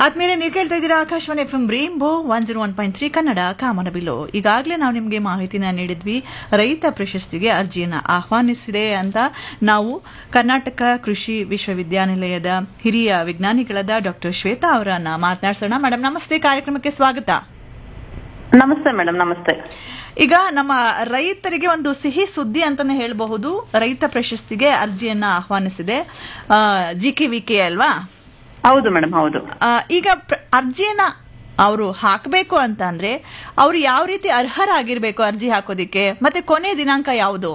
ಆದ್ಮೇಲೆ ನೀವು ಕೇಳ್ತಾ ಇದ್ದೀರಾ Akashvani F M rainbow one zero one point three Kannada ಕಾಮನಬಿಲ್ಲು ಈಗಾಗಲೇ ನಾವು ನಿಮಗೆ ಮಾಹಿತಿನ ನೀಡಿದ್ವಿ ರೈತ ಪ್ರಶಸ್ತಿಗೆ ಅರ್ಜಿಯನ್ನು ಆಹ್ವಾನಿಸಿದೆ ಅಂತ ನಾವು ಕರ್ನಾಟಕ ಕೃಷಿ ವಿಶ್ವವಿದ್ಯಾನಿಲಯದ ಹಿರಿಯ ವಿಜ್ಞಾನಿಗಳಾದ ಡಾಕ್ಟರ್ ಶ್ವೇತಾ ಅವರನ್ನ ಮಾತನಾಡಿಸೋಣ ಮೇಡಮ್ ನಮಸ್ತೆ ಕಾರ್ಯಕ್ರಮಕ್ಕೆ ಸ್ವಾಗತ ನಮಸ್ತೆ ಮೇಡಮ್ ನಮಸ್ತೆ ಈಗ ನಮ್ಮ ರೈತರಿಗೆ ಒಂದು ಸಿಹಿ ಸುದ್ದಿ ಅಂತಾನೆ ಹೇಳಬಹುದು ರೈತ ಪ್ರಶಸ್ತಿಗೆ ಅರ್ಜಿಯನ್ನ ಆಹ್ವಾನಿಸಿದೆ ಜಿ ಕೆ ವಿ ಕೆ ಅಲ್ವಾ ಹೌದು ಮೇಡಮ್ ಹೌದು ಆ, ಈಗ ಪ್ರ- ಅರ್ಜಿಯನ್ನ ಅವರು ಹಾಕಬೇಕು ಅಂತ ಅಂದ್ರೆ ಅವ್ರು ಯಾವ ರೀತಿ ಅರ್ಹರಾಗಿರ್ಬೇಕು ಅರ್ಜಿ ಹಾಕೋದಿಕ್ಕೆ ಮತ್ತೆ ಕೊನೆ ದಿನಾಂಕ ಯಾವುದು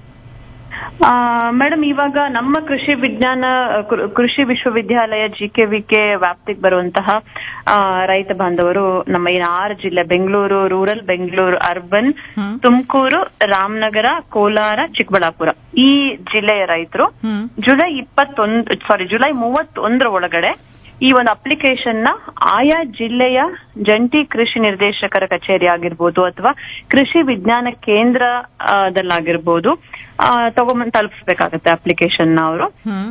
ಮೇಡಮ್ ಇವಾಗ ನಮ್ಮ ಕೃಷಿ ವಿಜ್ಞಾನ ಕೃ- ಕೃಷಿ ವಿಶ್ವವಿದ್ಯಾಲಯ ಜಿ ಕೆ ವಿ ಕೆ ವ್ಯಾಪ್ತಿಗೆ ಬರುವಂತಹ ಆ, ರೈತ ಬಾಂಧವರು ನಮ್ಮ ಈ ಆರು ಜಿಲ್ಲೆ Bengaluru rural Bengaluru urban hmm. Tumakuru Ramanagara Kolar Chikkaballapura ಈ ಜಿಲ್ಲೆಯ ರೈತರು ಹ್ಮ್ ಜುಲೈ ಇಪ್ಪತ್ತೊಂದು ಸಾರಿ ಜುಲೈ ಮೂವತ್ತೊಂದರ ಒಳಗಡೆ ಈ ಒಂದು ಅಪ್ಲಿಕೇಶನ್ ನ ಆಯಾ ಜಿಲ್ಲೆಯ ಜಂಟಿ ಕೃಷಿ ನಿರ್ದೇಶಕರ ಕಚೇರಿ ಆಗಿರ್ಬೋದು ಅಥವಾ ಕೃಷಿ ವಿಜ್ಞಾನ ಕೇಂದ್ರದಲ್ಲಾಗಿರ್ಬೋದು ತಗೊಂಬಂದು ತಲುಪಿಸ್ಬೇಕಾಗತ್ತೆ ಅಪ್ಲಿಕೇಶನ್ ನ ಅವರು ಹ್ಮ್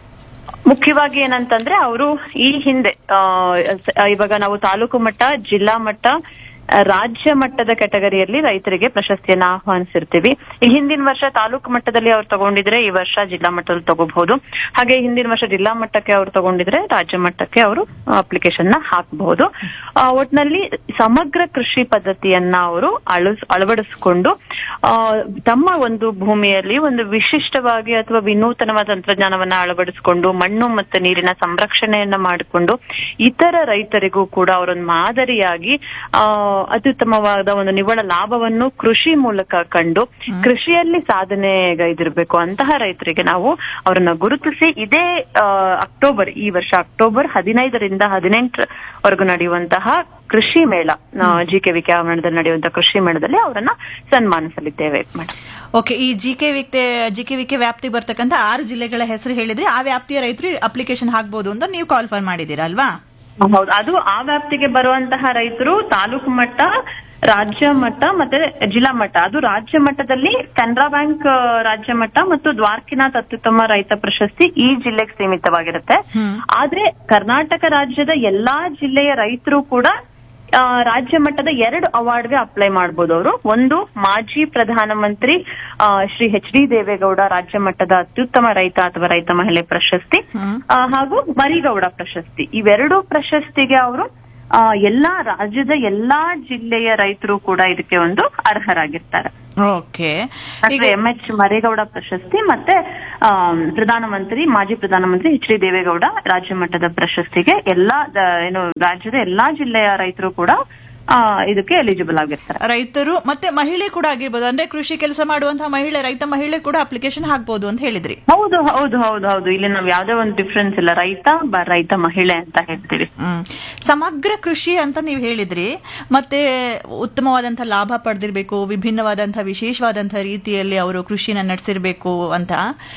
ಮುಖ್ಯವಾಗಿ ಏನಂತಂದ್ರೆ ಅವರು ಈ ಹಿಂದೆ ಆ, ಸ- ಇವಾಗ ನಾವು ತಾಲೂಕು ಮಟ್ಟ ಜಿಲ್ಲಾ ಮಟ್ಟ ಆ, ರಾಜ್ಯ ಮಟ್ಟದ ಕೆಟಗರಿಯಲ್ಲಿ ರೈತರಿಗೆ ಪ್ರಶಸ್ತಿಯನ್ನ ಆಹ್ವಾನಿಸಿರ್ತೀವಿ ಈ ಹಿಂದಿನ ವರ್ಷ ತಾಲೂಕು ಮಟ್ಟದಲ್ಲಿ ಅವ್ರು ತಗೊಂಡಿದ್ರೆ ಈ ವರ್ಷ ಜಿಲ್ಲಾ ಮಟ್ಟದಲ್ಲಿ ತಗೋಬಹುದು ಹಾಗೆ ಹಿಂದಿನ ವರ್ಷ ಜಿಲ್ಲಾ ಮಟ್ಟಕ್ಕೆ ಅವ್ರು ತಗೊಂಡಿದ್ರೆ ರಾಜ್ಯ ಮಟ್ಟಕ್ಕೆ ಅವರು ಅಪ್ಲಿಕೇಶನ್ ನ ಹಾಕಬಹುದು ಒಟ್ನಲ್ಲಿ ಸಮಗ್ರ ಕೃಷಿ ಪದ್ಧತಿಯನ್ನ ಅವರು ಅಳಸ್ ಅಳವಡಿಸಿಕೊಂಡು ಆ, ತಮ್ಮ ಒಂದು ಭೂಮಿಯಲ್ಲಿ ಒಂದು ವಿಶಿಷ್ಟವಾಗಿ ಅಥವಾ ವಿನೂತನವಾದ ತಂತ್ರಜ್ಞಾನವನ್ನ ಅಳವಡಿಸಿಕೊಂಡು ಮಣ್ಣು ಮತ್ತು ನೀರಿನ ಸಂರಕ್ಷಣೆಯನ್ನ ಮಾಡಿಕೊಂಡು ಇತರ ರೈತರಿಗೂ ಕೂಡ ಅವರೊಂದು ಮಾದರಿಯಾಗಿ ಆ, ಅತ್ಯುತ್ತಮವಾದ ಒಂದು ನಿವ್ವಳ ಲಾಭವನ್ನು ಕೃಷಿ ಮೂಲಕ ಕಂಡು ಕೃಷಿಯಲ್ಲಿ ಸಾಧನೆಗೈದಿರ್ಬೇಕು ಅಂತಹ ರೈತರಿಗೆ ನಾವು ಅವರನ್ನ ಗುರುತಿಸಿ ಇದೇ ಆ, ಅಕ್ಟೋಬರ್ ಈ ವರ್ಷ ಅಕ್ಟೋಬರ್ ಹದಿನೈದರಿಂದ ಹದಿನೆಂಟರವರೆಗೂ ನಡೆಯುವಂತಹ ಕೃಷಿ ಮೇಳ ಜಿ ಕೆ ವಿ ಕೆ ಆವರಣದಲ್ಲಿ ನಡೆಯುವಂತಹ ಕೃಷಿ ಮೇಳದಲ್ಲಿ ಅವರನ್ನ ಸನ್ಮಾನಿಸಲಿದ್ದೇವೆ ಮೇಡಮ್ ಓಕೆ ಈ G K V K G K V K ವ್ಯಾಪ್ತಿ ಬರ್ತಕ್ಕಂಥ ಆರು ಜಿಲ್ಲೆಗಳ ಹೆಸರು ಹೇಳಿದ್ರೆ ಆ ವ್ಯಾಪ್ತಿಯ ರೈತರು ಅಪ್ಲಿಕೇಶನ್ ಹಾಕ್ಬೋದು ಅಂತ ನೀವು ಕಾಲ್ ಫಾರ್ ಮಾಡಿದ್ದೀರಾ ಅಲ್ವಾ ಹೌದು ಅದು ಆ ವ್ಯಾಪ್ತಿಗೆ ಬರುವಂತಹ ರೈತರು ತಾಲೂಕು ಮಟ್ಟ ರಾಜ್ಯ ಮಟ್ಟ ಮತ್ತೆ ಜಿಲ್ಲಾ ಮಟ್ಟ ಅದು ರಾಜ್ಯ ಮಟ್ಟದಲ್ಲಿ ಕೆನರಾ ಬ್ಯಾಂಕ್ ಆ, ರಾಜ್ಯ ಮಟ್ಟ ಮತ್ತು ದ್ವಾರಕಿನಾಥ್ ಅತ್ಯುತ್ತಮ ರೈತ ಪ್ರಶಸ್ತಿ ಈ ಜಿಲ್ಲೆಗೆ ಸೀಮಿತವಾಗಿರುತ್ತೆ ಹ್ಮ್. ಆದ್ರೆ ಕರ್ನಾಟಕ ರಾಜ್ಯದ ಎಲ್ಲಾ ಜಿಲ್ಲೆಯ ರೈತರು ಕೂಡ ಆ, ರಾಜ್ಯ ಮಟ್ಟದ ಎರಡು ಅವಾರ್ಡ್ಗೆ ಅಪ್ಲೈ ಮಾಡಬಹುದು ಅವರು ಒಂದು ಮಾಜಿ ಪ್ರಧಾನಮಂತ್ರಿ ಆ, ಶ್ರೀ ಎಚ್ ಡಿ ದೇವೇಗೌಡ ರಾಜ್ಯ ಮಟ್ಟದ ಅತ್ಯುತ್ತಮ ರೈತ ಅಥವಾ ರೈತ ಮಹಿಳೆ ಪ್ರಶಸ್ತಿ ಹ್ಮ್. ಆ, ಹಾಗೂ ಮರಿಗೌಡ ಪ್ರಶಸ್ತಿ ಇವೆರಡು ಪ್ರಶಸ್ತಿಗೆ ಅವರು ಆ, ಎಲ್ಲಾ ರಾಜ್ಯದ ಎಲ್ಲಾ ಜಿಲ್ಲೆಯ ರೈತರು ಕೂಡ ಇದಕ್ಕೆ ಒಂದು ಅರ್ಹರಾಗಿರ್ತಾರೆ ಓಕೆ ಈಗ ಎಂ ಎಚ್ ಮರೇಗೌಡ ಪ್ರಶಸ್ತಿ ಮತ್ತೆ ಆ, ಪ್ರಧಾನಮಂತ್ರಿ ಮಾಜಿ ಪ್ರಧಾನಮಂತ್ರಿ ಎಚ್ ಡಿ ದೇವೇಗೌಡ ರಾಜ್ಯ ಮಟ್ಟದ ಪ್ರಶಸ್ತಿಗೆ ಎಲ್ಲಾ ದ- ಏನು ರಾಜ್ಯದ ಎಲ್ಲಾ ಜಿಲ್ಲೆಯ ರೈತರು ಕೂಡ ಆ, ಇದಕ್ಕೆ ಎಲಿಜಿಬಲ್ ಆಗಿರ್ತಾರೆ ರೈತರು ಮತ್ತೆ ಮಹಿಳೆ ಕೂಡ ಆಗಿರ್ಬೋದು ಅಂದ್ರೆ ಕೃಷಿ ಕೆಲಸ ಮಾಡುವಂತಹ ಮಹಿಳೆ ರೈತ ಮಹಿಳೆ ಕೂಡ ಅಪ್ಲಿಕೇಶನ್ ಹಾಕ್ಬೋದು ಅಂತ ಹೇಳಿದ್ರಿ ಹೌದು ಹೌದು ಹೌದು ಹೌದು ಇಲ್ಲಿ ನಾವು ಯಾವ್ದೇ ಒಂದು ಡಿಫ್ರೆನ್ಸ್ ಇಲ್ಲ ರೈತ ಬ ರೈತ ಮಹಿಳೆ ಅಂತ ಹೇಳ್ತೀವಿ ಹ್ಮ್. ಸಮಗ್ರ ಕೃಷಿ ಅಂತ ನೀವು ಹೇಳಿದ್ರಿ ಮತ್ತೆ ಉತ್ತಮವಾದಂತಹ ಲಾಭ ಪಡೆದಿರ್ಬೇಕು ವಿಭಿನ್ನವಾದಂತಹ ವಿಶೇಷವಾದಂತಹ ರೀತಿಯಲ್ಲಿ ಅವರು ಕೃಷಿನ ನಡೆಸಿರ್ಬೇಕು ಅಂತ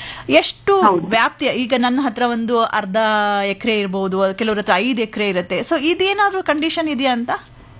ಎಷ್ಟು ವ್ಯಾಪ್ತಿಯ ಈಗ ನನ್ನ ಹತ್ರ ಒಂದು ಅರ್ಧ ಎಕರೆ ಇರ್ಬೋದು ಕೆಲವ್ರ ಹತ್ರ ಐದು ಎಕರೆ ಇರುತ್ತೆ ಸೊ ಇದೇನಾದ್ರೂ ಕಂಡೀಷನ್ ಇದೆಯಾ ಅಂತ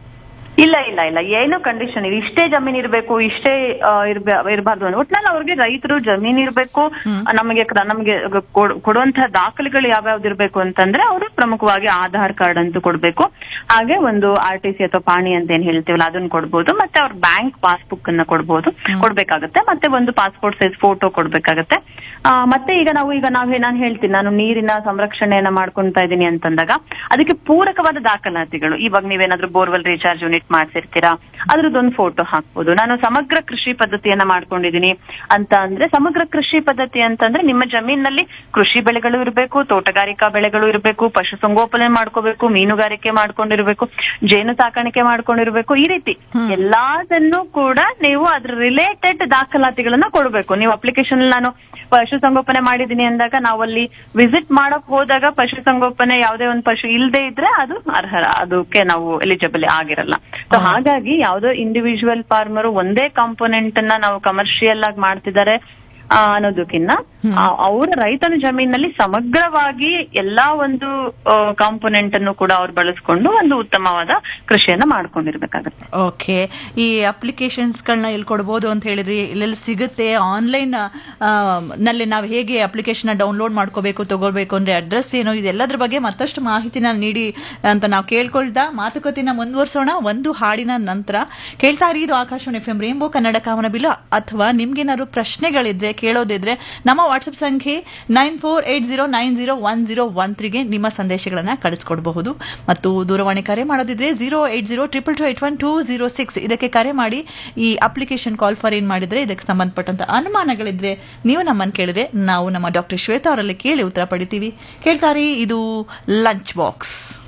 ಇಲ್ಲ ಇಲ್ಲ ಇಲ್ಲ ಏನು ಕಂಡೀಷನ್ ಇದೆ ಇಷ್ಟೇ ಜಮೀನ್ ಇರ್ಬೇಕು ಇಷ್ಟೇ ಆ, ಇರ್ಬ- ಇರ್ಬಾರ್ದು ಅಂತ ಒಟ್ನಲ್ಲಿ ಅವ್ರಿಗೆ ರೈತರು ಜಮೀನ್ ಇರ್ಬೇಕು ನಮಗೆ ಕ್ರ- ನಮಗೆ ಕೊಡ್- ಕೊಡುವಂತಹ ದಾಖಲೆಗಳು ಯಾವ್ಯಾವ್ದು ಇರ್ಬೇಕು ಅಂತಂದ್ರೆ ಅವರು ಪ್ರಮುಖವಾಗಿ ಆಧಾರ್ ಕಾರ್ಡ್ ಅಂತೂ ಕೊಡ್ಬೇಕು ಹಾಗೆ ಒಂದು ಆರ್ ಟಿ ಸಿ ಅಥವಾ ಪಾಣಿ ಅಂತ ಏನ್ ಹೇಳ್ತೀವಲ್ಲ ಅದನ್ನ ಕೊಡ್ಬೋದು ಮತ್ತೆ ಅವ್ರ ಬ್ಯಾಂಕ್ ಪಾಸ್ಬುಕ್ ಅನ್ನ ಕೊಡ್ಬೋದು ಕೊಡ್ಬೇಕಾಗತ್ತೆ ಮತ್ತೆ ಒಂದು ಪಾಸ್ಪೋರ್ಟ್ ಸೈಜ್ ಫೋಟೋ ಕೊಡ್ಬೇಕಾಗತ್ತೆ ಆ, ಮತ್ತೆ ಈಗ ನಾವು ಈಗ ನಾವು ನಾನು ಹೇಳ್ತೀನಿ ನಾನು ನೀರಿನ ಸಂರಕ್ಷಣೆಯನ್ನ ಮಾಡ್ಕೊಂತಾ ಇದ್ದೀನಿ ಅಂತಂದಾಗ ಅದಕ್ಕೆ ಪೂರಕವಾದ ದಾಖಲಾತಿಗಳು ಇವಾಗ ನೀವೇನಾದ್ರೂ ಬೋರ್ವೆಲ್ ರೀಚಾರ್ಜ್ ಯೂನಿಟ್ ಮಾಡ್ಸಿರ್ತೀರಾ ಅದ್ರದ್ದೊಂದು ಫೋಟೋ ಹಾಕ್ಬೋದು ನಾನು ಸಮಗ್ರ ಕೃಷಿ ಪದ್ಧತಿಯನ್ನ ಮಾಡ್ಕೊಂಡಿದ್ದೀನಿ ಅಂತ ಅಂದ್ರೆ ಸಮಗ್ರ ಕೃಷಿ ಪದ್ಧತಿ ಅಂತಂದ್ರೆ ನಿಮ್ಮ ಜಮೀನಲ್ಲಿ ಕೃಷಿ ಬೆಳೆಗಳು ಇರಬೇಕು ತೋಟಗಾರಿಕಾ ಬೆಳೆಗಳು ಇರಬೇಕು ಪಶುಸಂಗೋಪನೆ ಮಾಡ್ಕೋಬೇಕು ಮೀನುಗಾರಿಕೆ ಮಾಡ್ಕೊಂಡಿರ್ಬೇಕು ಜೇನು ಸಾಕಾಣಿಕೆ ಮಾಡ್ಕೊಂಡಿರ್ಬೇಕು ಈ ರೀತಿ ಎಲ್ಲದನ್ನು ಕೂಡ ನೀವು ಅದ್ರ ರಿಲೇಟೆಡ್ ದಾಖಲಾತಿಗಳನ್ನ ಕೊಡಬೇಕು ನೀವು ಅಪ್ಲಿಕೇಶನ್ ನಾನು ಪಶುಸಂಗೋಪನೆ ಮಾಡಿದೀನಿ ಅಂದಾಗ ನಾವಲ್ಲಿ ವಿಸಿಟ್ ಮಾಡಕ್ ಹೋದಾಗ ಪಶುಸಂಗೋಪನೆ ಯಾವುದೇ ಒಂದು ಪಶು ಇಲ್ಲದೆ ಇದ್ರೆ ಅದು ಅರ್ಹ ಅದಕ್ಕೆ ನಾವು ಎಲಿಜಿಬಲ್ ಆಗಿರಲ್ಲ ಸೊ ಹಾಗಾಗಿ ಯಾವ್ದೋ ಇಂಡಿವಿಜುವಲ್ ಫಾರ್ಮರ್ ಒಂದೇ ಕಾಂಪೋನೆಂಟ್ ಅನ್ನ ನಾವು ಕಮರ್ಷಿಯಲ್ ಆಗಿ ಮಾಡ್ತಿದ್ದಾರೆ ಆ, ಅನ್ನೋದಕ್ಕಿನ್ನ ಆ- ಅವರ ರೈತನ ಜಮೀನಲ್ಲಿ ಸಮಗ್ರವಾಗಿ ಎಲ್ಲಾ ಒಂದು ಕಾಂಪೊನೆಂಟ್ ಅನ್ನು ಕೂಡ ಅವ್ರು ಬಳಸ್ಕೊಂಡು ಒಂದು ಉತ್ತಮವಾದ ಕೃಷಿಯನ್ನ ಮಾಡ್ಕೊಂಡಿರ್ಬೇಕಾಗತ್ತೆ ಓಕೆ ಈ ಅಪ್ಲಿಕೇಶನ್ಸ್ಗಳನ್ನ ಎಲ್ಲಿ ಕೊಡ್ಬೋದು ಅಂತ ಹೇಳಿದ್ರಿ ಇಲ್ಲೆಲ್ಲಿ ಸಿಗುತ್ತೆ ಆನ್ಲೈನ್ ನಲ್ಲಿ ನಾವು ಹೇಗೆ ಅಪ್ಲಿಕೇಶನ್ ಡೌನ್ಲೋಡ್ ಮಾಡ್ಕೋಬೇಕು ತಗೊಳ್ಬೇಕು ಅಂದ್ರೆ ಅಡ್ರೆಸ್ ಏನು ಇದೆಲ್ಲದ್ರ ಬಗ್ಗೆ ಮತ್ತಷ್ಟು ಮಾಹಿತಿನ ನೀಡಿ ಅಂತ ನಾವು ಕೇಳ್ಕೊಳ್ತಾ ಮಾತುಕತೆನ ಮುಂದುವರಿಸೋಣ ಒಂದು ಹಾಡಿನ ನಂತರ ಕೇಳ್ತಾ ಇರಿ ಇದು Akashvani F M rainbow Kannada ಕಾಮನಬಿಲ್ಲು ಅಥವಾ ನಿಮ್ಗೇನಾದ್ರು ಪ್ರಶ್ನೆಗಳಿದ್ರೆ ಕೇಳೋದಿದ್ರೆ ನಮ್ಮ ವಾಟ್ಸ್ಆಪ್ ಸಂಖ್ಯೆ nine four eight zero nine zero one zero one ತ್ರೀಗೆ ನಿಮ್ಮ ಸಂದೇಶಗಳನ್ನ ಕಳಿಸ್ಕೊಡ್ಬಹುದು ಮತ್ತು ದೂರವಾಣಿ ಕರೆ ಮಾಡೋದಿದ್ರೆ zero eight zero triple two eight one two zero six ಇದಕ್ಕೆ ಕರೆ ಮಾಡಿ ಈ ಅಪ್ಲಿಕೇಶನ್ ಕಾಲ್ ಫಾರ್ ಏನ್ ಮಾಡಿದ್ರೆ ಇದಕ್ಕೆ ಸಂಬಂಧಪಟ್ಟಂತ ಅನುಮಾನಗಳಿದ್ರೆ ನೀವು ನಮ್ಮನ್ನು ಕೇಳಿದ್ರೆ ನಾವು ನಮ್ಮ ಡಾಕ್ಟರ್ ಶ್ವೇತಾ ಅವರಲ್ಲಿ ಕೇಳಿ ಉತ್ತರ ಪಡಿತೀವಿ ಕೇಳ್ತಾರೆ ಇದು ಲಂಚ್ ಬಾಕ್ಸ್